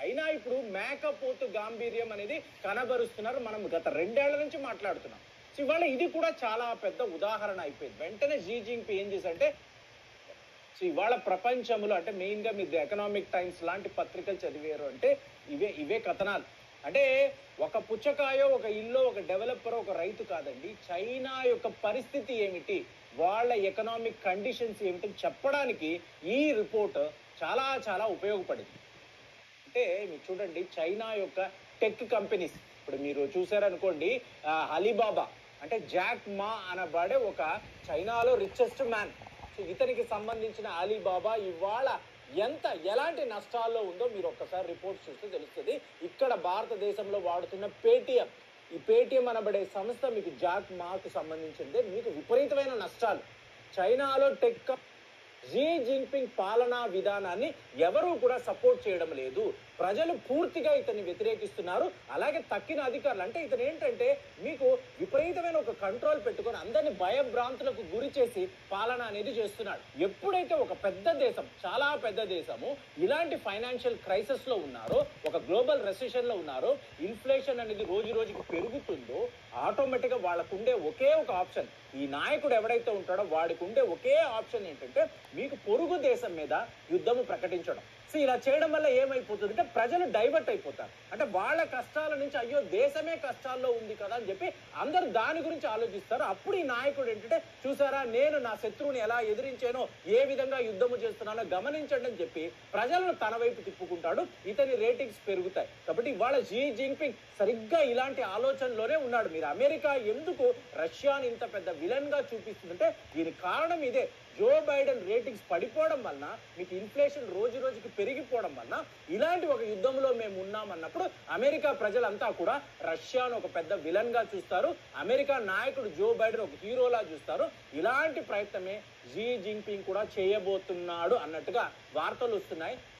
అయినా ఇప్పుడు మేకపోతు గాంభీర్యం అనేది కనబరుస్తున్నారు మనం గత రెండేళ్ల నుంచి మాట్లాడుతున్నాం సో ఇవాళ ఇది కూడా చాలా పెద్ద ఉదాహరణ అయిపోయింది వెంటనే జీ జింగ్పి ఏం చేశారంటే సో ఇవాళ ప్రపంచంలో అంటే మెయిన్ గా మీరు ఎకనామిక్ టైమ్స్ లాంటి పత్రికలు చదివారు అంటే ఇవే ఇవే కథనాలు అంటే ఒక పుచ్చకాయో ఒక ఇల్లు ఒక డెవలపర్ ఒక రైతు కాదండి చైనా యొక్క పరిస్థితి ఏమిటి వాళ్ళ ఎకనామిక్ కండిషన్స్ ఏమిటి చెప్పడానికి ఈ రిపోర్ట్ చాలా చాలా ఉపయోగపడింది అంటే మీరు చూడండి చైనా యొక్క టెక్ కంపెనీస్ ఇప్పుడు మీరు చూసారనుకోండి ఆ, అలీబాబా అంటే జాక్ మా అనబడే ఒక చైనాలో రిచెస్ట్ మ్యాన్ సో ఇతనికి సంబంధించిన అలీబాబా ఇవాళ ఎంత ఎలాంటి నష్టాల్లో ఉందో మీరు ఒక్కసారి రిపోర్ట్ చూస్తే తెలుస్తుంది ఇక్కడ భారతదేశంలో వాడుతున్న పేటిఎం ఈ పేటిఎం అనబడే సంస్థ మీకు జాక్ మాకు సంబంధించింది మీకు విపరీతమైన నష్టాలు చైనాలో టెక్ కం- జీ జిన్పింగ్ పాలనా విధానాన్ని ఎవరూ కూడా సపోర్ట్ చేయడం లేదు ప్రజలు పూర్తిగా ఇతన్ని వ్యతిరేకిస్తున్నారు అలాగే తక్కిన అధికారులు అంటే ఇతను ఏంటంటే మీకు విపరీతమైన ఒక కంట్రోల్ పెట్టుకొని అందరిని భయభ్రాంతులకు గురి చేసి పాలన అనేది చేస్తున్నాడు ఎప్పుడైతే ఒక పెద్ద దేశం చాలా పెద్ద దేశము ఇలాంటి ఫైనాన్షియల్ క్రైసిస్ లో ఉన్నారో ఒక గ్లోబల్ రెసిషన్ లో ఉన్నారో ఇన్ఫ్లేషన్ అనేది రోజు రోజుకి పెరుగుతుందో ఆటోమేటిక్ గా వాళ్ళకు ఉండే ఒకే ఒక ఆప్షన్ ఈ నాయకుడు ఎవడైతే ఉంటాడో వాడికి ఉండే ఒకే ఆప్షన్ ఏంటంటే మీకు పొరుగు దేశం మీద యుద్ధము ప్రకటించడం సో ఇలా చేయడం వల్ల ఏమైపోతుంది అంటే ప్రజలు డైవర్ట్ అయిపోతారు అంటే వాళ్ళ కష్టాల నుంచి అయ్యో దేశమే కష్టాల్లో ఉంది కదా అని చెప్పి అందరు దాని గురించి ఆలోచిస్తారు అప్పుడు ఈ నాయకుడు ఏంటంటే చూసారా నేను నా శత్రువుని ఎలా ఎదిరించానో ఏ విధంగా యుద్ధము చేస్తున్నానో గమనించండి అని చెప్పి ప్రజలను తన వైపు తిప్పుకుంటాడు ఇతని రేటింగ్స్ పెరుగుతాయి కాబట్టి ఇవాళ జీ జిన్పింగ్ సరిగ్గా ఇలాంటి ఆలోచనలోనే ఉన్నాడు మీరు అమెరికా ఎందుకు రష్యాని ఇంత పెద్ద విలన్ గా చూపిస్తుందంటే దీనికి కారణం ఇదే జో బైడెన్ రేటింగ్స్ పడిపోవడం వలన మీకు ఇన్ఫ్లేషన్ రోజు రోజుకి పెరిగిపోవడం వలన ఇలాంటి ఒక యుద్ధంలో మేము ఉన్నామన్నప్పుడు అమెరికా ప్రజలంతా కూడా రష్యాను ఒక పెద్ద విలన్ గా చూస్తారు అమెరికా నాయకుడు జో బైడెన్ ఒక హీరోలా చూస్తారు ఇలాంటి ప్రయత్నమే జీ జిన్పింగ్ కూడా చేయబోతున్నాడు అన్నట్టుగా వార్తలు వస్తున్నాయి